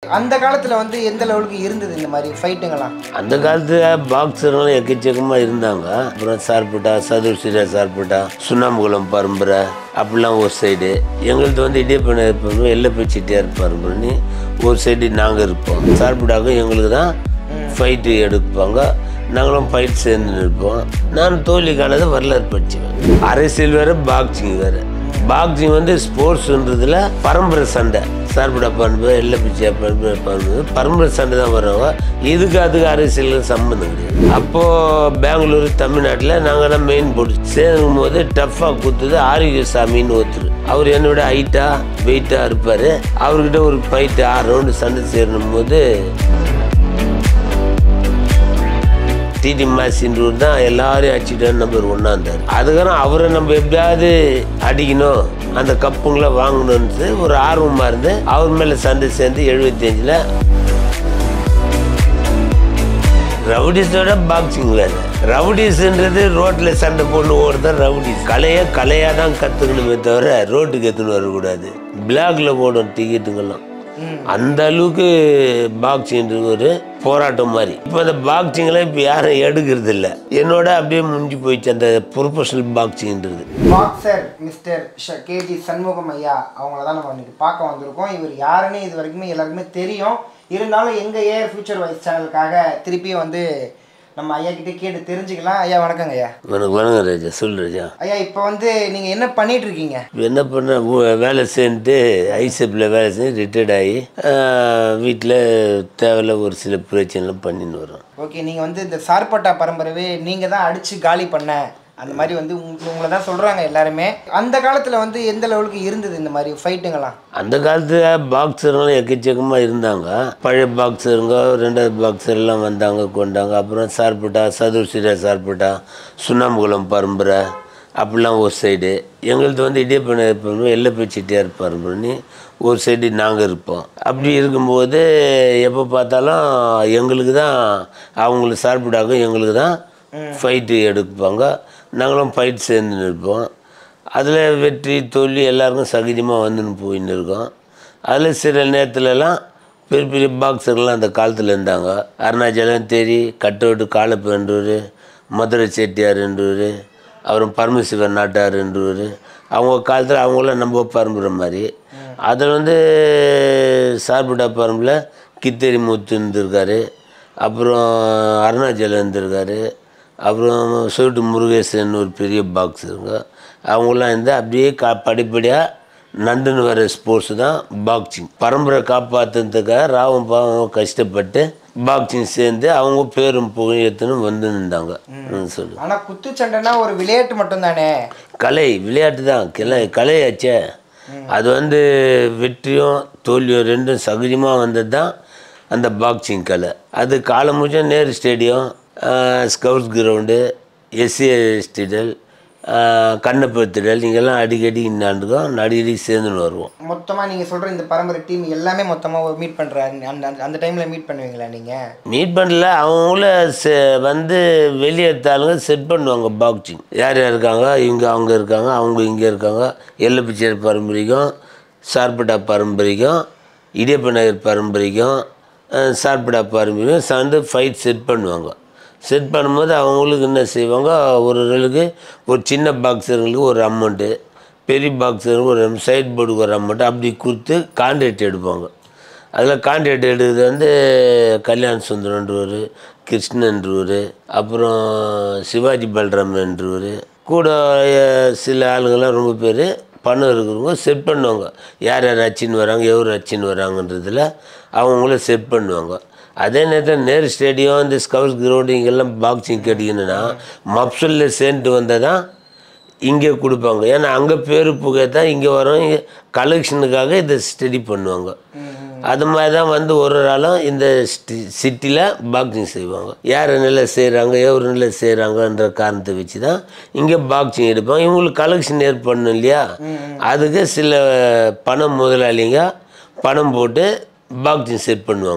அந்த காலத்தில் வந்து எந்த லெவலுக்கு இருந்தது இந்த மாதிரி ஃபைட்டுங்கெல்லாம் அந்த காலத்தில் பாக்ஸர்களும் எக்கச்சக்கமாக இருந்தாங்க அப்புறம் சார்பட்டா சதுர்சிரா சார்பட்டா சுண்ணாம்புகுளம் பரம்பரை அப்படிலாம் ஒரு சைடு எங்களுக்கு வந்து இடியப்பண்ண இருப்போம் எல்லப்பை செட்டியார் பரம்பரைன்னு ஒரு சைடு நாங்கள் இருப்போம் சார்பட்டாக்கும் எங்களுக்கு தான் ஃபைட்டு எடுப்பாங்க நாங்களும் ஃபைட் சேர்ந்து இருப்போம் நான் தோல்விக்கானது வரலாறு படிச்சுவேன் அரசியல் வேறு பாக்ஸிங் வேறு பாக்ஸிங் வந்து ஸ்போர்ட்ஸ்ன்றதுல பரம்பரை சண்டை சார்படா பண்பு எல்ல பிச்சை பண்பு பண்பு பரம்பரை சண்டை தான் வருவாங்க இதுக்கு அதுக்கு அரசியலுக்கு சம்மந்தம் கிடையாது அப்போது பெங்களூர் தமிழ்நாட்டில் நாங்கள்லாம் மெயின் போட்டு சேரும் போது டஃப்பாக குத்துது ஆரோக்கியசாமின்னு ஒருத்தர் அவர் என்னோட ஹைட்டாக வெயிட்டாக இருப்பார் அவர்கிட்ட ஒரு ஃபைட்டு ஆறு ரவுண்டு சண்டை சேரணும் போது டிடி மாசின்றவர் தான் எல்லாரையும் அடிச்சுட்டு நம்பர் ஒன்றா இருந்தார் அதுக்கப்புறம் அவரை நம்ம எப்படியாவது அடிக்கணும் அந்த கப்புங்களை வாங்கணும்னு ஒரு ஆர்வமாக இருந்து அவர் மேலே சண்டை சேர்ந்து எழுபத்தஞ்சில் ரவுடிஸோட பாக்ஸிங் வேறு ரவுடிஸ்ன்றது ரோட்டில் சண்டை போட்டு ஓடுதான் ரவுடிஸ் கலையை கலையாக தான் கற்றுக்கணுமே தவிர ரோட்டுக்கு எடுத்துன்னு வரக்கூடாது பிளாக்ல போடும் டிக்கெட்டுங்கெல்லாம் அந்த அளவுக்கு பாக்ஸிங்ன்றது ஒரு போராட்டம் மாதிரி இப்போ அந்த பாக்ஸிங்லாம் இப்போ யாரும் எடுக்கிறது இல்லை என்னோட அப்படியே முடிஞ்சு போயிடுச்சு அந்த ப்ரொஃபஷனல் பாக்ஸிங்ன்றது பாக்ஸர் மிஸ்டர் ஷ கேஜி சண்முகம் ஐயா அவங்கள தான் நம்ம இன்னைக்கு பார்க்க வந்திருக்கோம் இவர் யாருன்னு இது வரைக்குமே எல்லாருக்குமே தெரியும் இருந்தாலும் எங்கள் ஏ ஃபியூச்சர் வைஸ் சேனலுக்காக திருப்பியும் வந்து நம்ம ஐயா கிட்டே கேட்டு தெரிஞ்சுக்கலாம் ஐயா வணக்கங்க ஐயா உனக்கு வணங்க ராஜா சொல் ராஜா ஐயா இப்போ வந்து நீங்கள் என்ன பண்ணிட்டு இருக்கீங்க இப்ப என்ன பண்ண வேலை செஞ்சுட்டு ஐசப்பில் வேலை செஞ்சு ரிட்டையர்ட் ஆகி வீட்டில் தேவையில்ல ஒரு சில பிரச்சனைலாம் பண்ணின்னு வரோம் ஓகே நீங்கள் வந்து இந்த சார்பட்டா பரம்பரைவே நீங்கள் தான் அடித்து காலி பண்ண அந்த மாதிரி வந்து உங்க- உங்களை தான் சொல்கிறாங்க எல்லாருமே அந்த காலத்தில் வந்து எந்த லெவலுக்கு இருந்தது இந்த மாதிரி ஃபைட்டுங்கெல்லாம் அந்த காலத்தில் பாக்ஸர்களும் எக்கச்சக்கமாக இருந்தாங்க பழைய பாக்ஸருங்க ரெண்டாவது பாக்ஸர் எல்லாம் வந்தாங்க கொண்டாங்க அப்புறம் சார்பட்டா சதுர்சிரா சார்பட்டா சுண்ணாம்புகுளம் பரம்பரை அப்படிலாம் ஒரு சைடு எங்களுது வந்து இடியப்பண்ண இருப்போம் எல்லப்பை செட்டியார் பரம்பரைன்னு ஒரு சைடு நாங்கள் இருப்போம் அப்படி இருக்கும்போது எப்போ பார்த்தாலும் எங்களுக்கு தான் அவங்களுக்கு சார்பட்டாக்கும் எங்களுக்கு தான் ஃபைட்டு எடுப்பாங்க நாங்களும் ஃபைட் சேர்ந்து இருப்போம் அதில் வெற்றி தோல்வி எல்லாருக்கும் சகஜமாக வந்துன்னு போயின்னு இருக்கோம் அதில் சில நேரத்துலலாம் பெரிய பெரிய பாக்ஸர்லாம் அந்த காலத்தில் இருந்தாங்க அருணாச்சலம் தேரி கட்டோட்டு காலப்பன்றவர் மதுரை செட்டியார்ன்றவர் அப்புறம் பரமசிவன் நாட்டார்ன்றவர் அவங்க காலத்தில் அவங்களாம் நம்ம பரம்பரை மாதிரி அதில் வந்து சார்புடா பரம்பில் கித்தேரி முத்து இருந்திருக்காரு அப்புறம் அருணாச்சலம் இருந்திருக்காரு அப்புறம் சோட்டு முருகேசன் ஒரு பெரிய பாக்ஸ் இருங்க அவங்களாம் இருந்து அப்படியே கா படிப்படியாக நண்டுன்னு வர ஸ்போர்ட்ஸ் தான் பாக்ஸிங் பரம்பரை காப்பாற்றுறதுக்காக ராவும் பாவம் கஷ்டப்பட்டு பாக்ஸிங் சேர்ந்து அவங்க பேரும் புகழத்துன்னு வந்து நின்றாங்க சொல்லு ஆனால் குத்துச்சண்டைனா ஒரு விளையாட்டு மட்டும்தானே கலை விளையாட்டு தான் கலை கலையாச்சே அது வந்து வெற்றியும் தோல்வியும் ரெண்டும் சகஜமாக வந்தது தான் அந்த பாக்ஸிங் கலை அது காலமுச்சம் Nehru stadium scouts ground SC ஸ்டேடியல் கண்ணப்பர் திடல் இங்கெல்லாம் அடிக்கடி இன்னாண்டுக்கும் அடிக்கடி சேர்ந்துன்னு வருவோம் மொத்தமாக நீங்கள் சொல்கிற இந்த பரம்பரை டீம் எல்லாமே மொத்தமாக மீட் பண்ணுற அந்த அந்த- அந்த டைமில் மீட் பண்ணுவீங்களா நீங்கள் மீட் பண்ணல அவங்கள செ வந்து வெளியேற்றாளுங்க செட் பண்ணுவாங்க பாக்ஸிங் யார் யார் இருக்காங்க இவங்க அவங்க இருக்காங்க அவங்க இங்கே இருக்காங்க எல்லப்பிச்சேர் பரம்பரைக்கும் சார்பட்டா பரம்பரைக்கும் இடியப்ப நகர் பரம்பரைக்கும் அஹ், சார்பட்டா பரம்பரைக்கும் சேர்ந்து ஃபைட் செட் பண்ணுவாங்க செட் பண்ணும்போது அவங்களுக்கு என்ன செய்வாங்க ஒரு ஆளுக்கு ஒரு சின்ன பாக்ஸருங்களுக்கு ஒரு அமௌண்ட்டு பெரிய பாக்ஸருக்கு ஒரு சைட் போர்டுக்கு ஒரு அமௌண்ட்டு அப்படி கொடுத்து கான்ட்ராக்ட் எடுப்பாங்க அதில் கான்ட்ராக்ட் எடுக்கிறது வந்து கல்யாண் சுந்தரன்றவர் கிருஷ்ணன்றவர் அப்புறம் சிவாஜி பல்ராமன்றவர் கூட அஹ், சில ஆளுங்கள்லாம் ரொம்ப பேர் பணம் இருக்கிறவங்க செட் பண்ணுவாங்க யார் யார் அச்சின்னு வராங்க எவர் அச்சின்னு வராங்கன்றதுல அவங்கள செட் பண்ணுவாங்க அதே நேரத்தில் நேரு ஸ்டேடியம் இந்த ஸ்கவுட்ஸ் கிரவுண்டு இங்கெல்லாம் பாக்ஸிங் கிடைக்கணும்னா மப்சலில் சேர்ந்து வந்தால் தான் இங்கே கொடுப்பாங்க ஏன்னா அங்கே பேர் புகை தான் இங்கே வரும் இங்கே கலெக்ஷனுக்காக இதை ஸ்டடி பண்ணுவாங்க அது மாதிரி தான் வந்து ஒரு ஒரு ஆளும் இந்த சிட்டியில் பாக்ஸிங் செய்வாங்க யார் நல்லா செய்கிறாங்க எவர் நல்லா செய்கிறாங்கன்ற காரணத்தை வச்சு தான் இங்கே பாக்ஸிங் எடுப்பாங்க இவங்களுக்கு கலெக்ஷன் ஏற்படணும் இல்லையா அதுக்கு சில பணம் முதலாளிங்க பணம் போட்டு பாக்ஸிங் செட் பண்ணுவாங்க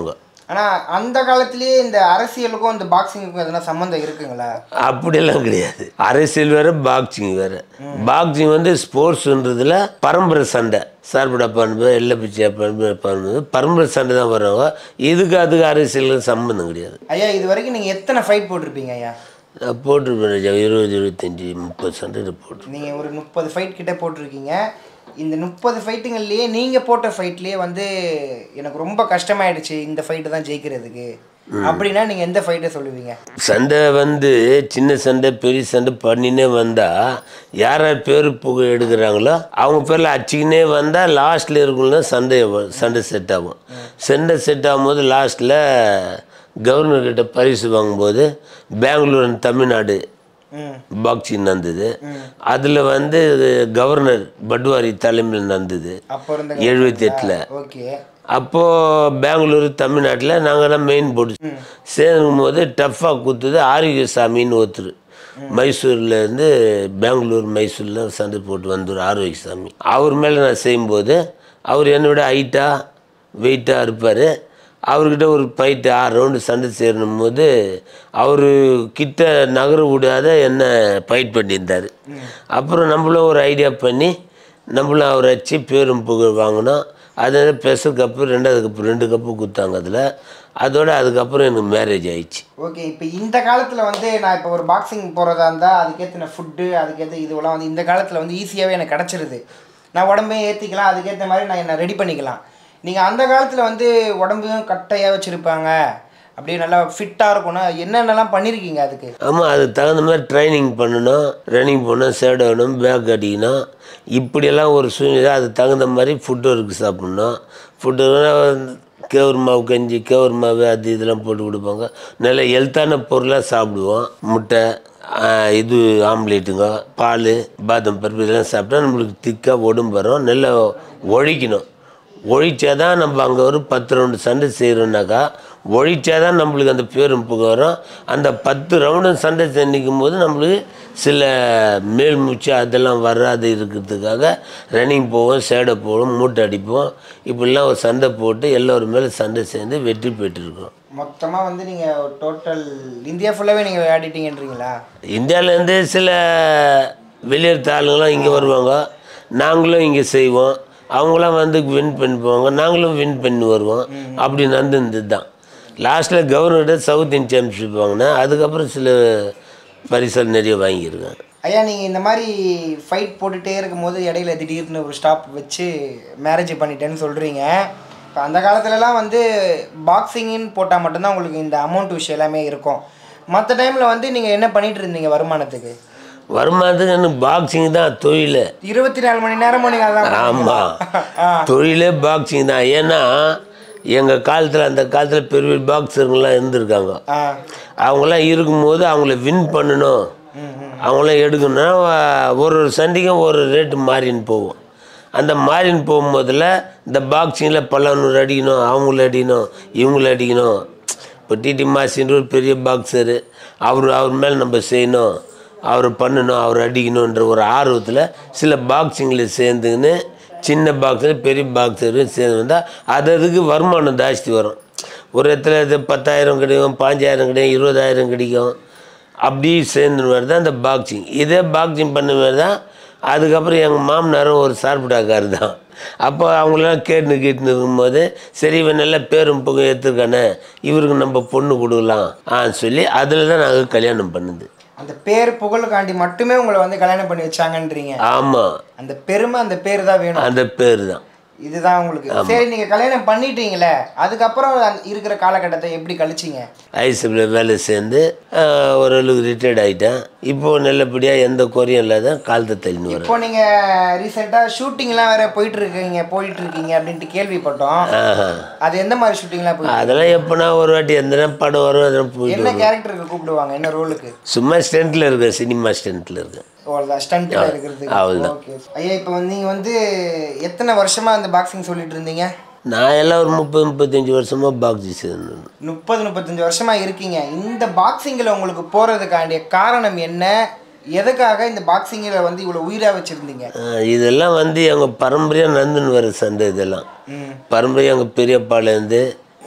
ஆனால் அந்த காலத்திலேயே இந்த அரசியலுக்கும் இந்த பாக்ஸிங்குக்கும் எதனா சம்மந்தம் இருக்குங்களா அப்படியெல்லாம் கிடையாது அரசியல் வேற பாக்ஸிங் வேற பாக்ஸிங் வந்து ஸ்போர்ட்ஸ்ன்றதுல பரம்பரை சண்டை சார்படா பண்பு எல்லை பிச்சை பண்பு பண்பு பரம்பரை சண்டை தான் வர்றவங்க இதுக்கு அதுக்கு அரசியலுக்கு சம்மந்தம் கிடையாது ஐயா இது வரைக்கும் நீங்கள் எத்தனை ஃபைட் போட்டிருப்பீங்க ஐயா நான் போட்டிருப்பேன் ராஜா. இருபது இருபத்தஞ்சி முப்பது சண்டை போட்டு நீங்கள் ஒரு முப்பது ஃபைட் கிட்ட போட்டிருக்கீங்க இந்த முப்பது ஃபைட்டுங்கள்லேயே நீங்கள் போட்ட ஃபைட்லேயே வந்து எனக்கு ரொம்ப கஷ்டமாயிடுச்சு இந்த ஃபைட்டு தான் ஜெயிக்கிறதுக்கு அப்படின்னா நீங்கள் எந்த ஃபைட்டை சொல்லுவீங்க சண்டை வந்து சின்ன சண்டை பெரிய சண்டை பண்ணினே வந்தால் யார் யார் பேர் புகழ் எடுக்கிறாங்களோ அவங்க பேரில் அடிச்சுக்கினே வந்தால் லாஸ்ட்டில் இருக்குன்னா சண்டை வ- சண்டை செட் ஆகும் சண்டை செட் ஆகும்போது லாஸ்ட்டில் கவர்னர்கிட்ட பரிசு வாங்கும்போது பெங்களூர் and தமிழ்நாடு ம் பாக்ஸிங் நடந்தது அதில் வந்து கவர்னர் பட்வாரி தலைமையில் நடந்தது அப்போ இருந்த எழுபத்தி எட்டில் ஓகே அப்போது பெங்களூர் தமிழ்நாட்டில் நாங்கள்லாம் மெயின் போட்டு சேர்க்கும் போது டஃப்பாக குத்துது ஆரோக்கியசாமின்னு ஒருத்தர் மைசூர்லேருந்து பெங்களூர் மைசூரில் சண்டை போட்டு வந்தார் ஆரோக்கியசாமி அவர் மேலே நான் செய்யும்போது அவர் என்னை விட ஹைட்டாக வெயிட்டாக இருப்பார் அவர்கிட்ட ஒரு ஃபைட்டு ஆறு ரவுண்டு சண்டை சேரணும் போது அவர் கிட்ட நகர விடாத என்ன ஃபைட் பண்ணியிருந்தார் அப்புறம் நம்மளும் ஒரு ஐடியா பண்ணி நம்மளும் அவரை வச்சு பேரும் புகழ் வாங்கினோம் அது ஸ்பெஷல் கப்பு ரெண்டாவது கப்பு ரெண்டு கப்பு கொடுத்தாங்க அதில் அதோட அதுக்கப்புறம் எனக்கு மேரேஜ் ஆயிடுச்சு ஓகே இப்போ இந்த காலத்தில் வந்து நான் இப்போ ஒரு பாக்ஸிங் போகிறதா இருந்தால் அதுக்கேற்றின ஃபுட்டு அதுக்கேற்ற இதுவெல்லாம் வந்து இந்த காலத்தில் வந்து ஈஸியாகவே எனக்கு கிடச்சிருது நான் உடம்பையும் ஏற்றிக்கலாம் அதுக்கேற்ற மாதிரி நான் என்னை ரெடி பண்ணிக்கலாம் நீங்கள் அந்த காலத்தில் வந்து உடம்பையும் கட்டையாக வச்சுருப்பாங்க அப்படியே நல்லா ஃபிட்டாக இருக்கணும் என்னென்னலாம் பண்ணியிருக்கீங்க அதுக்கு ஆமாம் அதுக்கு தகுந்த மாதிரி ட்ரைனிங் பண்ணணும் ரன்னிங் பண்ணணும் சேட் ஆகணும் பேக் அடிக்கணும் இப்படியெல்லாம் ஒரு சூழ்நிலை அதுக்கு தகுந்த மாதிரி ஃபுட் ஒர்க்கு சாப்பிட்ணும் ஃபுட்டு கேவுரு மாவு கஞ்சி கேவுரு மாவு அது இதெல்லாம் போட்டு கொடுப்பாங்க நல்ல ஹெல்த்தான பொருளாக சாப்பிடுவோம் முட்டை ஆ, இது ஆம்லேட்டுங்க பால் பாதாம் பருப்பு இதெல்லாம் சாப்பிட்டா நம்மளுக்கு திக்காக உடம்பு வரும் நல்லா ஒழிக்கணும் ஒழிச்சாதான் நம்ம அங்கே ஒரு பத்து ரவுண்டு சண்டை செய்கிறோம்னாக்கா ஒழிச்சாதான் நம்மளுக்கு அந்த பேரும் புகை வரும் அந்த பத்து ரவுண்டும் சண்டை நிற்கும் போது நம்மளுக்கு சில மேல் மூச்சு அதெல்லாம் வராது இருக்கிறதுக்காக ரன்னிங் போவோம் சேடை போவோம் மூட்டை அடிப்போம் இப்படிலாம் ஒரு சண்டை போட்டு எல்லோரும் மேலே சண்டை சேர்ந்து வெற்றி பெற்றிருக்கோம் மொத்தமாக வந்து நீங்கள் டோட்டல் இந்தியா ஃபுல்லாகவே நீங்கள் விளையாடிட்டீங்கன்றீங்களா இந்தியாவிலேருந்து சில வெளியேற்ற ஆளுங்களாம் இங்கே வருவாங்க நாங்களும் இங்கே செய்வோம் அவங்களாம் வந்து வின் பண்ணி போவாங்க நாங்களும் வின் பண்ணி வருவோம் அப்படி நடந்துருந்தது தான் லாஸ்ட்டில் கவர்னர்கிட்ட சவுத் இந்தியன் சாம்பியன்ஷிப் வாங்கினேன் அதுக்கப்புறம் சில பரிசல் நிறைய வாங்கியிருக்கேன் ஐயா நீங்கள் இந்த மாதிரி ஃபைட் போட்டுகிட்டே இருக்கும்போது இடையில திடீர்னு ஒரு ஸ்டாப் வச்சு மேரேஜ் பண்ணிட்டேன்னு சொல்கிறீங்க இப்போ அந்த காலத்துலலாம் வந்து பாக்ஸிங்னு போட்டால் மட்டும்தான் உங்களுக்கு இந்த அமௌண்ட் விஷயம் எல்லாமே இருக்கும் மற்ற டைமில் வந்து நீங்கள் என்ன பண்ணிட்டு இருந்தீங்க வருமானத்துக்கு வருமானத்துக்கு எனக்கு பாக்ஸிங் தான் தொழில் இருபத்தி நாலு மணி நேரமும் நீங்கள் அதான் ஆமாம் ஆ தொழிலே பாக்ஸிங் தான் ஏன்னா எங்கள் காலத்தில் அந்த காலத்தில் பெரிய பெரிய பாக்ஸருங்கெல்லாம் இருந்திருக்காங்க ஆ அவங்களாம் இருக்கும்போது அவங்கள வின் பண்ணணும் அவங்களாம் எடுக்கணும்னா வ- ஒரு ஒரு சண்டைக்கும் ஒரு ரேட்டு மாறின்னு போகும் அந்த மாறின்னு போகும்போதில் இந்த பாக்ஸிங்கில் பல்லானூர் அடிக்கணும் அவங்கள அடிக்கணும் இவங்கள அடிக்கணும் இப்போ டிடி மாசின்ற ஒரு பெரிய பாக்ஸரு அவர் அவர் மேலே நம்ம செய்யணும் அவர் பண்ணணும் அவர் அடிக்கணுன்ற ஒரு ஆர்வத்தில் சில பாக்ஸிங்கில் சேர்ந்துக்கின்னு சின்ன பாக்ஸர் பெரிய பாக்ஸர் சேர்ந்து வந்தால் அது அதுக்கு வருமானம் ஜாஸ்தி வரும் ஒரு இடத்துல இது பத்தாயிரம் கிடைக்கும் பாஞ்சாயிரம் கிடைக்கும் இருபதாயிரம் கிடைக்கும் அப்படி சேர்ந்து வருது அந்த பாக்ஸிங் இதே பாக்ஸிங் பண்ண மாதிரி தான் அதுக்கப்புறம் எங்கள் மாமனாரும் ஒரு சார்புடாக்கார் தான் அப்போ அவங்களாம் கேட்டுன்னு கேட்டுன்னு இருக்கும்போது சரி இவன் நல்ல பேரும் புகை எடுத்துருக்கானே இவருக்கு நம்ம பொண்ணு கொடுக்கலாம் ஆ சொல்லி அதில் தான் நாங்கள் கல்யாணம் பண்ணுது அந்த பேர் புகழுக்காண்டி மட்டுமே உங்களை வந்து கல்யாணம் பண்ணி வச்சாங்கன்றீங்க ஆமாம் அந்த பெருமை அந்த பேர் தான் வேணும் அந்த பேர் தான் இதுதான் உங்களுக்கு சரி நீங்கள் கல்யாணம் பண்ணிட்டீங்களே அதுக்கப்புறம் அந்த இருக்கிற காலகட்டத்தை எப்படி கழிச்சிங்க ஐசிபில் வேலை சேர்ந்து ஆஹ், ஓரளவுக்கு ரிட்டையர்ட் ஆகிட்டேன் இப்போது நல்லபடியாக எந்த குறையும் இல்லாத காலத்தை தள்ளின்னு வரேன் இப்போ நீங்க ரீசெண்டா ஷூட்டிங்லாம் வேற போயிட்டு இருக்கீங்க போயிட்டு இருக்கீங்க அப்படின்ட்டு கேள்விப்பட்டோம் ஆஹா. அது எந்த மாதிரி ஷூட்டிங்லாம் போய் அதெல்லாம் எப்போனா ஒரு வாட்டி எந்த படம் வரும் அதெல்லாம் போயிட்டு என்ன கேரக்டருக்கு கூப்பிடுவாங்க என்ன ரோலுக்கு சும்மா ஸ்டென்ட்டில் இருக்கேன் சினிமா ஸ்டென்ட்டில் இருக்கேன் ஸ்டண்ட்டில் இருக்கிறதுக்கு அவ்வளவுதான். ஓகே ஐயா இப்போ வந்து நீங்கள் வந்து எத்தனை வருஷமா அந்த பாக்ஸிங் சொல்லிட்டு இருந்தீங்க நான் எல்லாம் ஒரு முப்பது முப்பத்தஞ்சு வருஷமாக பாக்ஸி சேர்ந்தேன் முப்பது முப்பத்தஞ்சு வருஷமா இருக்கீங்க இந்த பாக்ஸிங்கில் உங்களுக்கு போகிறதுக்காண்டிய காரணம் என்ன எதுக்காக இந்த பாக்ஸிங்கில் வந்து இவ்வளோ உயிராக வச்சுருந்தீங்க ஆஹ், இதெல்லாம் வந்து எங்கள் பரம்பரையாக நடந்துன்னு வர சண்டை இதெல்லாம் ம் பரம்பரை எங்கள் பெரியப்பாலேருந்து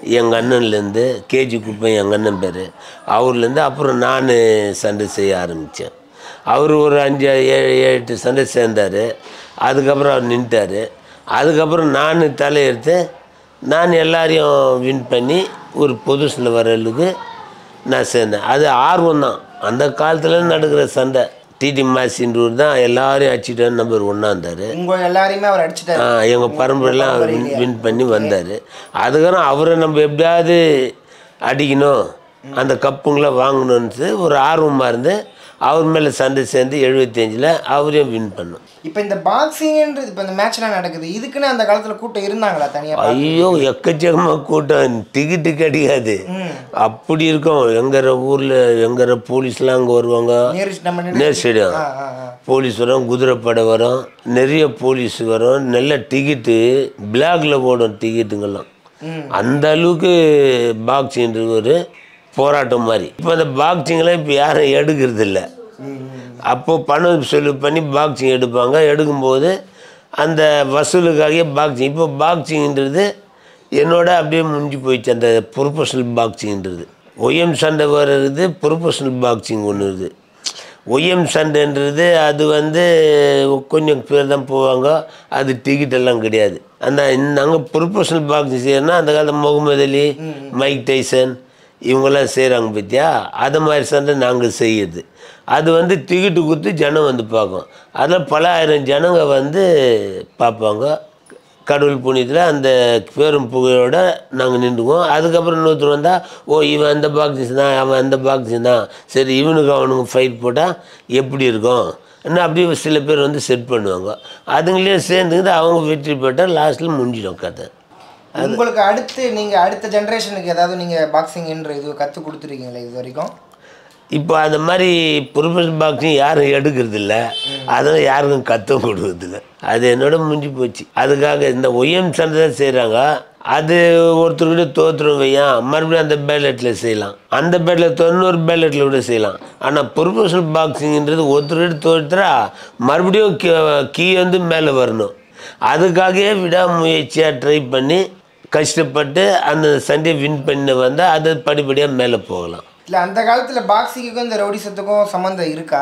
எங்கள் அண்ணன்லேருந்து கேஜி குப்பை எங்கள் அண்ணன் பேர் அவர்லேருந்து அப்புறம் நான் சண்டை செய்ய ஆரம்பித்தேன் அவர் ஒரு அஞ்சு ஏழு ஏழு எட்டு சண்டை சேர்ந்தார் அதுக்கப்புறம் அவர் நின்ட்டார் அதுக்கப்புறம் நான் தலையெடுத்து நான் எல்லாரையும் வின் பண்ணி ஒரு பொதுசில் வரலுக்கு நான் சேர்ந்தேன் அது ஆர்வம் தான் அந்த காலத்தில் நடக்கிற சண்டை டிடி மாசின்றவர் தான் எல்லாரையும் அடிச்சுட்டு நம்பர் ஒன்றா இருந்தார் உங்க எல்லாரையுமே அவர் அடிச்சிட்டாரு எங்கள் பரம்பரையெல்லாம் வின் வின் பண்ணி வந்தார் அதுக்கப்புறம் அவரை நம்ம எப்படியாவது அடிக்கணும் அந்த கப்புங்களை வாங்கணுன்ட்டு ஒரு ஆர்வமாக இருந்து அவர் மேலே சண்டை சேர்ந்து எழுபத்தஞ்சில் அவரையும் வின் பண்ணோம் இப்போ இந்த பாக்ஸிங்ன்றது இப்போ இந்த மேட்ச்லாம் நடக்குது இதுக்குன்னு அந்த காலத்துல கூட்டம் இருந்தாங்களா தனியா ஐயோ எக்கச்சக்கமாக கூட்டம் டிக்கெட்டு கிடைக்காது அப்படி இருக்கும் எங்கிற ஊரில் எங்கிற போலீஸ்லாம் அங்கே வருவாங்க நேரு நம்ம நின்னு- நேர் ஸ்டேடியம் ஆ ஆ ஆ போலீஸ் வரும் குதிரைப்படை வரும் நிறைய போலீஸ் வரும் நல்ல டிக்கெட்டு பிளாக்ல ஓடும் டிக்கெட்டுங்கெல்லாம் ம். அந்த அளவுக்கு பாக்ஸிங்கிறது ஒரு போராட்டம் மாதிரி இப்போ அந்த பாக்ஸிங்கெல்லாம் இப்போ யாரும் எடுக்கிறது இல்லை ம், ம். அப்போ பணம் செலவு பண்ணி பாக்ஸிங் எடுப்பாங்க எடுக்கும்போது அந்த வசூலுக்காகவே பாக்ஸிங் இப்போ பாக்ஸிங்ன்றது என்னோட அப்படியே முடிஞ்சு போயிடுச்சு அந்த ப்ரொஃபஷனல் பாக்ஸிங்ன்றது ஒய்எம் சண்டை வர்றது ப்ரொஃபஷனல் பாக்ஸிங் ஒன்று இருக்குது ஒய்எம் சண்டைன்றது அது வந்து கொஞ்சம் பேர் தான் போவாங்க அது டிக்கெட் எல்லாம் கிடையாது அந்த நாங்கள் ப்ரொஃபஷனல் பாக்ஸிங் செய்யறோம்னா அந்த காலத்தில் முகமது அலி மைக் டைசன் இவங்கெல்லாம் செய்கிறாங்க பற்றியா அது மாதிரி சண்டை நாங்கள் செய்யுது அது வந்து டிக்கெட்டு கொடுத்து ஜனம் வந்து பார்க்கும் அதில் பல ஆயிரம் ஜனங்க வந்து பார்ப்பாங்க கடவுள் புண்ணியத்தில் அந்த பேரும் புகழோட நாங்கள் நின்றுக்குவோம் அதுக்கப்புறம் இன்னொருத்தர் வந்தால் ஓ இவன் அந்த பாக்ஸிஸ் தான் அவன் அந்த பாக்ஸிஸ் தான் சரி இவனுக்கு அவனுக்கு ஃபைட் போட்டால் எப்படி இருக்கும் இன்னும் அப்படியே சில பேர் வந்து செட் பண்ணுவாங்க அதுங்களே சேர்ந்துக்கிட்டு அவங்க வெற்றி பெற்றால் லாஸ்ட்டில் முடிஞ்சிடும் கதை உங்களுக்கு அடுத்து நீங்க அடுத்த ஜெனரேஷனுக்கு ஏதாவது நீங்க பாக்ஸிங்ன்ற இது கத்து கொடுத்துருக்கீங்களா இது வரைக்கும் இப்போ அந்த மாதிரி ப்ரொஃபஷனல் பாக்ஸிங் யாரும் எடுக்கிறது இல்லை அதெல்லாம் யாருக்கும் கற்றும் கொடுக்குறதில்ல அது என்னோட முடிஞ்சு போச்சு அதுக்காக இந்த ஒய்எம் சண்டை தான் செய்கிறாங்க அது ஒருத்தர்கிட்ட தோற்றுரும் வையான் மறுபடியும் அந்த பேலட்டில் செய்யலாம் அந்த பேட்டில் தொண்ணூறு பேலட்டில் கூட செய்யலாம் ஆனால் ப்ரொஃபஷனல் பாக்ஸிங்ன்றது ஒருத்தர்கிட்ட தோற்றுறா மறுபடியும் கீ- கீ வந்து மேலே வரணும் அதுக்காகவே விடாமுயற்சியாக ட்ரை பண்ணி கஷ்டப்பட்டு அந்த சண்டையை வின் பண்ணி வந்தால் அது படிப்படியாக மேலே போகலாம் இல்ல அந்த காலத்துல பாக்ஸிங்க்கும் இந்த ரவுடிசத்துக்கும் சம்மந்தம் இருக்கா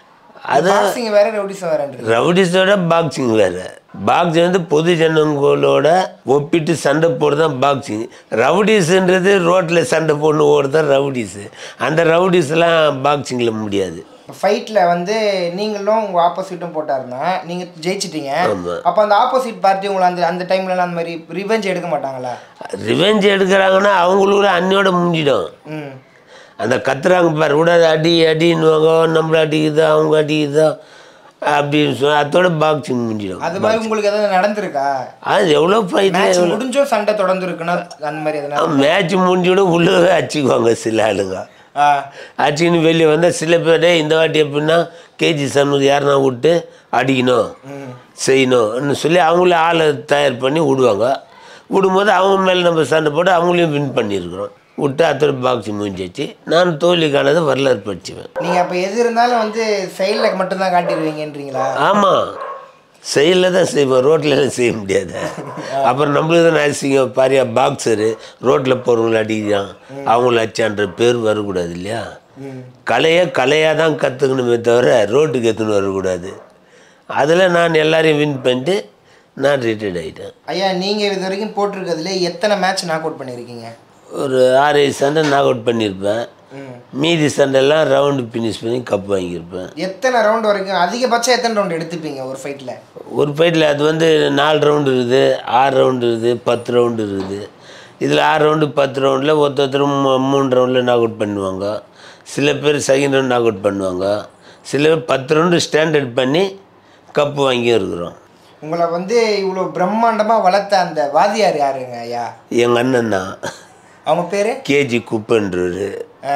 அது பாக்ஸிங் வேற ரவுடிசம் வேறன்றது ரவுடிஸோட பாக்ஸிங் வேறு பாக்ஸிங் வந்து பொது ஜனங்களோட ஒப்பிட்டு சண்டை போடுறது தான் பாக்ஸிங் ரவுடிஸ்ன்றது ரோட்டில் சண்டை போட்டு ஓடுறது தான் ரவுடிஸு அந்த ரவுடிஸ்லாம் பாக்ஸிங்கில் முடியாது ஃபைட்ல வந்து நீங்களும் உங்க ஆப்போசிட்டும் போட்டாருன்னா நீங்க ஜெயிச்சிட்டீங்க ஆமா. அப்ப அந்த ஆப்போசிட் பார்ட்டி உங்களை அந்த அந்த டைம்ல அந்த மாதிரி ரிவெஞ்ச் எடுக்க மாட்டாங்களா ரிவெஞ்ச் எடுக்கிறாங்கன்னா அவங்களோட அன்னியோட முடிஞ்சிடும் ம் அந்த கத்துறாங்க பாரு விடாத அடி அடின்னுவாங்க நம்மள அடிக்குதா அவங்க அடிக்குதா அப்படின்னு சொல்லி அதோட பாக்ஸிங் முடிஞ்சிடும் அது மாதிரி உங்களுக்கு எதாவது நடந்திருக்கா அது எவ்வளோ ஃபைட்டு மேட்ச் முடிஞ்சும் சண்டை தொடர்ந்து இருக்குன்னா அந்த மாதிரி எதனா மேட்ச் முடிஞ்சோட உள்ளவே அடிச்சுக்குவாங்க சில ஆளுங்க ஆ அடிச்சுன்னு வெளியே வந்தால் சில பேர் "டேய், இந்த வாட்டி எப்படின்னா கேஜி சண்முக யாருன்னா விட்டு அடிக்கணும் ம் செய்யணும்னு சொல்லி அவங்களே ஆளை தயார் பண்ணி விடுவாங்க விடும்போது அவங்க மேலே நம்ம சண்டை போட்டு அவங்களையும் வின் பண்ணியிருக்கிறோம் விட்டு அத்தனை பாக்ஸ் முடிஞ்சிச்சு நான் தோல்விக்கானதை வரலாறு படிச்சுவேன் நீங்க அப்ப எது இருந்தாலும் வந்து செயல்ல மட்டும்தான் காட்டிடுவீங்கன்றீங்களா ஆமாம் செயலில் தான் செய்வோம் ரோட்டில் செய்ய முடியாது அப்புறம் நம்மளுக்கு தான் அசிங்கம் பாரியா பாக்ஸரு ரோட்டில் போகிறவங்கள அடிக்கிறான் அவங்கள அச்சான்ற பேர் வரக்கூடாது இல்லையா ம் கலையை கலையாக தான் கற்றுக்கணுமே தவிர ரோட்டுக்கு எடுத்துன்னு வரக்கூடாது அதில் நான் எல்லாரையும் வின் பண்ணிட்டு நான் ரிட்டையர்ட் ஆகிட்டேன் ஐயா நீங்க இது வரைக்கும் போட்டிருக்கிறதுல எத்தனை மேட்ச் நாக் அவுட் பண்ணியிருக்கீங்க ஒரு ஆறு ஏழு சண்டை நாக் அவுட் பண்ணியிருப்பேன் ம் மீதி சண்டைலாம் ரவுண்டு ஃபினிஷ் பண்ணி கப் வாங்கியிருப்பேன் எத்தனை ரவுண்ட் வரைக்கும் அதிகபட்சம் எத்தனை ரவுண்ட் எடுத்துப்பீங்க ஒரு ஃபைட்டில் ஒரு ஃபைட்டில் அது வந்து நாலு ரவுண்டு இருக்குது ஆறு ரவுண்டு இருக்குது பத்து ரவுண்டு இருக்குது இதில் ஆறு ரவுண்டு பத்து ரவுண்டில் ஒருத்தர் மூணு ரவுண்டில் நாக் அவுட் பண்ணுவாங்க சில பேர் செகண்ட் ரவுண்ட் நாக் அவுட் பண்ணுவாங்க சில பேர் பத்து ரவுண்டு ஸ்டாண்டர்ட் பண்ணி கப்பு வாங்கியும் இருக்கிறோம் உங்களை வந்து இவ்வளோ பிரம்மாண்டமாக வளர்த்த அந்த வாதியார் யாருங்க ஐயா எங்கள் அண்ணன் தான் அவங்க பேர் கேஜி குப்பன்றவர்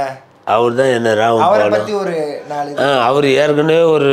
அவர் தான் என்ன ராவம் அவரை பாலம் பற்றி ஒரு நாலு ஆ அவர் ஏற்கனவே ஒரு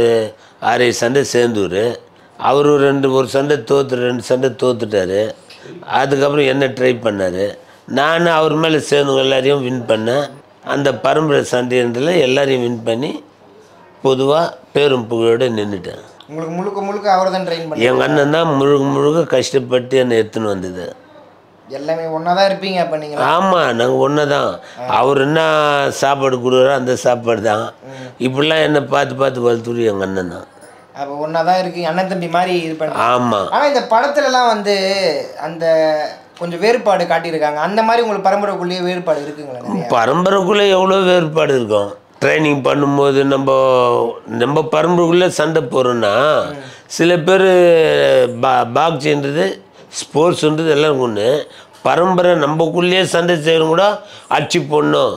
ஆறு ஏழு சண்டை சேர்ந்துவர் அவர் ஒரு ரெண்டு ஒரு சண்டை தோத்து ரெண்டு சண்டை தோத்துட்டாரு அதுக்கப்புறம் என்ன ட்ரை பண்ணார் நான் அவர் மேலே சேர்ந்தவங்க எல்லாரையும் வின் பண்ணேன் அந்த பரம்பரை சண்டைன்றதில் எல்லாரையும் வின் பண்ணி பொதுவாக பேரும் புகழோடு நின்றுட்டேன் உங்களுக்கு முழுக்க முழுக்க அவரை தான் ட்ரெயின் பண்ணி எங்கள் அண்ணன் தான் முழுக்க முழுக்க கஷ்டப்பட்டு என்னை எடுத்துன்னு வந்தது எல்லாமே ஒன்றா தான் இருப்பீங்க அப்போ நீங்கள் ஆமாம் நாங்கள் ஒன்று தான் அவர் என்ன சாப்பாடு கொடுக்குறோ அந்த சாப்பாடு தான் இப்படிலாம் என்னை பார்த்து பார்த்து வளர்த்துரு எங்கள் அண்ணன் தான் அப்போ ஒன்றா தான் இருக்கீங்க அண்ணன் தம்பி மாதிரி இது பண்ணி ஆமாம் ஆனால் இந்த படத்துலலாம் வந்து அந்த கொஞ்சம் வேறுபாடு காட்டியிருக்காங்க அந்த மாதிரி உங்களுக்கு பரம்பரைக்குள்ளேயே வேறுபாடு இருக்குங்களா நிறைய பரம்பரைக்குள்ளே எவ்வளோ வேறுபாடு இருக்கும் ட்ரைனிங் பண்ணும்போது நம்ம நம்ம பரம்பரைக்குள்ளே சண்டை போகிறோன்னா சில பேர் பா பாக்ஸுன்றது ஸ்போர்ட்ஸுன்றது எல்லாம் ஒன்று பரம்பரை நம்மக்குள்ளேயே சண்டை செய்கிறவங்க கூட அடிச்சு போடணும்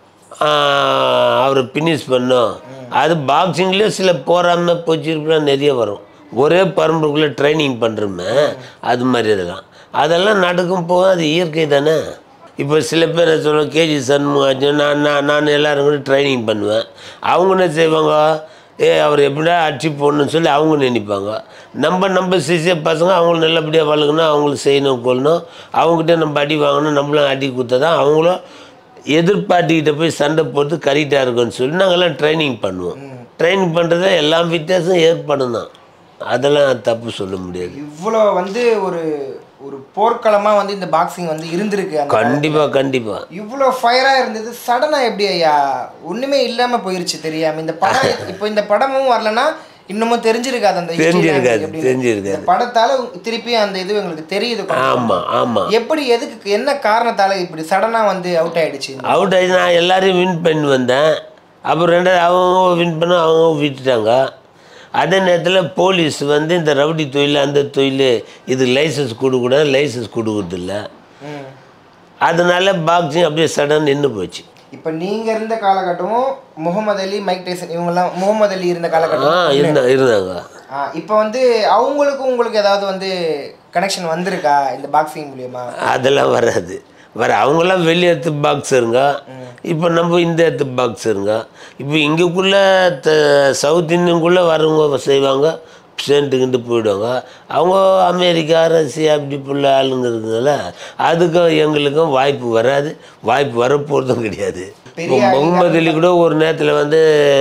அவரை ஃபினிஷ் பண்ணும் அது பாக்ஸிங்லேயே சில போராமல் போச்சுருப்பெல்லாம் நிறைய வரும் ஒரே பரம்பரைக்குள்ளே ட்ரைனிங் பண்ணுறோமே அது மாதிரி இதெல்லாம் அதெல்லாம் நடக்கும் போக அது இயற்கை தானே இப்போ சில பேர் என்ன சொல்லுவாங்க கேஜி சண்முகாச்சும் நான் நான் நான் எல்லாரும் கூட ட்ரைனிங் பண்ணுவேன் அவங்க என்ன செய்வாங்க ஏ அவர் எப்படிடா அடிச்சு போடணும்னு சொல்லி அவங்க நினைப்பாங்க நம்ம நம்ம சிசிய பசங்க அவங்கள நல்லபடியாக வளர்க்கணும் அவங்களுக்கு செய்யணும் கொள்ளணும் அவங்ககிட்ட நம்ம அடி வாங்கணும் நம்மளும் அடி கொடுத்தா தான் அவங்களும் எதிர்பார்ட்டிக்கிட்ட போய் சண்டை போட்டு கரெக்டாக இருக்கும்னு சொல்லி நாங்கள்லாம் ட்ரைனிங் பண்ணுவோம் ட்ரைனிங் பண்ணுறத எல்லா வித்தியாசம் ஏற்படும் தான் அதெல்லாம் தப்பு சொல்ல முடியாது இவ்வளோ வந்து ஒரு ஒரு போர்க்களமாக வந்து இந்த பாக்ஸிங் வந்து இருந்திருக்கு அந்த கண்டிப்பாக கண்டிப்பாக இவ்வளோ ஃபயராக இருந்தது சடனாக எப்படி ஐயா ஒன்றுமே இல்லாமல் போயிருச்சு தெரியாம இந்த படம் இப்போ இந்த படமும் வரலன்னா இன்னமும் தெரிஞ்சிருக்காது அந்த history லாம் தெரிஞ்சிருக்காது, எங்களுக்கு எப்படின்னு. தெரிஞ்சிருக்காது. இந்த படத்தால திருப்பி அந்த இது எங்களுக்கு தெரியுது கொஞ்சம். ஆமாம் ஆமாம் எப்படி எதுக்கு என்ன காரணத்தால இப்படி சடனாக வந்து அவுட் ஆயிடுச்சு இந்த- அவுட் ஆகி நான் எல்லாரையும் வின் பண்ணி வந்தேன் அப்புறம் ரெண்டாவது அவங்க வின் பண்ண அவங்க விட்டுட்டாங்க அதே நேரத்தில் போலீஸ் வந்து இந்த ரவுடி தொழில் அந்த தொழில் இது லைசன்ஸ் கொடுக்கூடாது லைசன்ஸ் கொடுக்குறதில்ல ம். அதனால பாக்ஸிங் அப்படியே சடன் நின்று போச்சு இப்போ நீங்க இருந்த காலகட்டமும் முகமது அலி மைக் டைசன் இவங்கெல்லாம் முகமது அலி இருந்த ஆ காலகட்டம் இருந்தா இருந்தாங்க ஆ இப்போ வந்து அவங்களுக்கும் உங்களுக்கு ஏதாவது வந்து கனெக்ஷன் வந்திருக்கா இந்த பாக்ஸிங் மூலியமா அதெல்லாம் வராது வர அவங்களாம் வெளியேற்று பாக்ஸருங்க இப்போ நம்ம இந்த இடத்து பாக்ஸருங்க இப்போ இங்கேக்குள்ளே த சவுத் இந்தியனுக்குள்ளே வரவங்க செய்வாங்க சேர்ந்துக்கிட்டு போயிடுவாங்க அவங்க அமெரிக்கா ரஷ்யா அப்படி புள்ள ஆளுங்க இருக்குதுல்ல அதுக்கும் எங்களுக்கும் வாய்ப்பு வராது வாய்ப்பு வரப்போகிறதும் கிடையாது இப்போ முகமது அலி கூட ஒரு நேரத்தில் வந்து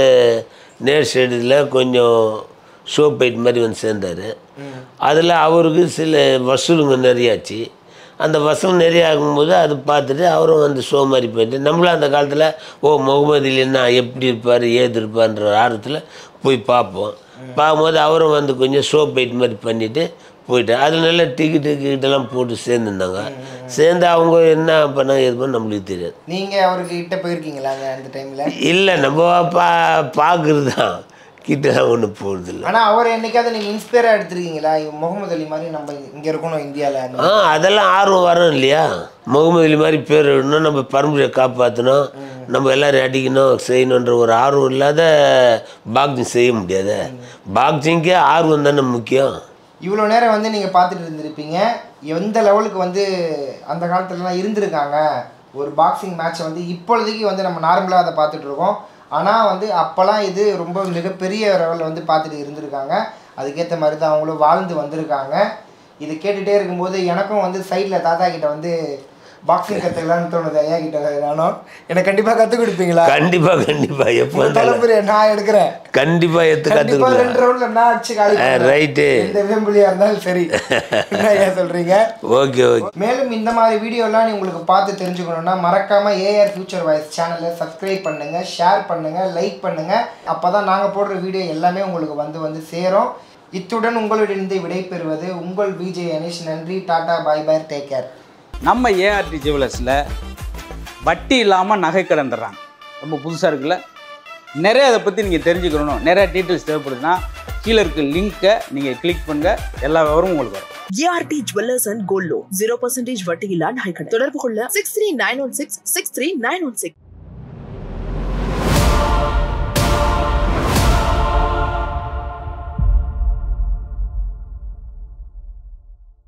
நேர் ஸ்டேடியத்தில் கொஞ்சம் ஷோ பைட் மாதிரி வந்து சேர்ந்தார் அதில் அவருக்கு சில வசூலுங்க நிறையாச்சு அந்த வசூல் நிறைய ஆகும்போது அது பார்த்துட்டு அவரும் வந்து ஷோ மாதிரி போயிட்டு நம்மளும் அந்த காலத்தில் ஓ முகமது அலின்னா எப்படி இருப்பார் ஏது இருப்பார்ன்ற ஆர்வத்தில் போய் பார்ப்போம் பார்க்கும்போது அவரும் வந்து கொஞ்சம் ஷோ பைட் மாதிரி பண்ணிவிட்டு போயிட்டார் அதில் நல்ல டிக்கெட்டு கிட்டெல்லாம் போட்டு சேர்ந்துருந்தாங்க சேர்ந்து அவங்க என்ன பண்ணாங்க எது பண்ண நம்மளுக்கு தெரியாது நீங்க அவருக்கு கிட்ட போயிருக்கீங்களாங்க அந்த டைம்ல இல்லை நம்ம பா பார்க்குறது தான் கிட்டலாம் ஒன்றும் போகிறதில்ல ஆனா அவர் என்னைக்காவது நீங்க இன்ஸ்பயரா எடுத்திருக்கீங்களா இவன் முகமது அலி மாதிரி நம்ம இங்க இருக்கணும் இந்தியால அந்த ஆ அதெல்லாம் ஆர்வம் வரும் இல்லையா முகமது அலி மாதிரி பேர் விடணும் நம்ம பரம்பரையை காப்பாற்றணும் நம்ம எல்லாரும் அடிக்கணும் செய்யணுன்ற ஒரு ஆர்வம் இல்லாத பாக்ஸிங் செய்ய முடியாது பாக்ஸிங்க்கே ஆர்வம் தானே முக்கியம் இவ்வளோ நேரம் வந்து நீங்கள் பார்த்துட்டு இருந்திருப்பீங்க எந்த லெவலுக்கு வந்து அந்த காலத்துலலாம் இருந்திருக்காங்க ஒரு பாக்ஸிங் மேட்ச்சை வந்து இப்பொழுதைக்கு வந்து நம்ம நார்மலாக அதை பார்த்துட்டு இருக்கோம் ஆனால் வந்து அப்போல்லாம் இது ரொம்ப மிகப்பெரிய லெவலில் வந்து பார்த்துட்டு இருந்திருக்காங்க அதுக்கேற்ற மாதிரி தான் அவங்களும் வாழ்ந்து வந்திருக்காங்க இது கேட்டுகிட்டே இருக்கும்போது எனக்கும் வந்து சைடில் தாத்தா கிட்ட வந்து பாக்ஸிங் கற்றுக்கலான்னு தோணுது ஐயா கிட்ட நானும் எனக்கு கண்டிப்பாக கற்றுக் கொடுப்பீங்களா கண்டிப்பாக கண்டிப்பாக எப்போ வந்தாலும் தலைமுறை நான் எடுக்கிறேன் கண்டிப்பாக எடுத்து கண்டிப்பா கற்றுக்கலாம் ரெண்டு ரவுண்ட்ல நான் அடிச்சு காலி பண்ணுவேன். ரைட்டு எந்த வேம்புலியா இருந்தாலும் சரி என்ன ஐயா சொல்றீங்க ஓகே ஓகே மேலும் இந்த மாதிரி வீடியோலாம் நீ உங்களுக்கு பார்த்து தெரிஞ்சுக்கணும்னா மறக்காம ஏஆர் ஃபியூச்சர் வாய்ஸ் சேனலை சப்ஸ்கிரைப் பண்ணுங்க ஷேர் பண்ணுங்க லைக் பண்ணுங்க அப்பதான் நாங்க போடுற வீடியோ எல்லாமே உங்களுக்கு வந்து வந்து சேரும் இத்துடன் உங்களிடம் விடைபெறுவது உங்கள் விஜய் அனீஷ் நன்றி tata bye bye take care நம்ம ஏஆர்டி ஜுவல்லர்ஸில் வட்டி இல்லாமல் நகை கடன் தர்றாங்க ரொம்ப புதுசாக இருக்குல்ல நிறைய அதை பற்றி நீங்கள் தெரிஞ்சுக்கணும் நிறைய டீட்டெயில்ஸ் தேவைப்படுதுன்னா கீழே இருக்க லிங்க்கை நீங்கள் கிளிக் பண்ணுங்கள் எல்லா விவரமும் உங்களுக்கு வரும் ART jewellers and gold loan zero percentage வட்டியில்லா நகைக்கடை தொடர்பு கொள்ள six three nine one six six three nine one six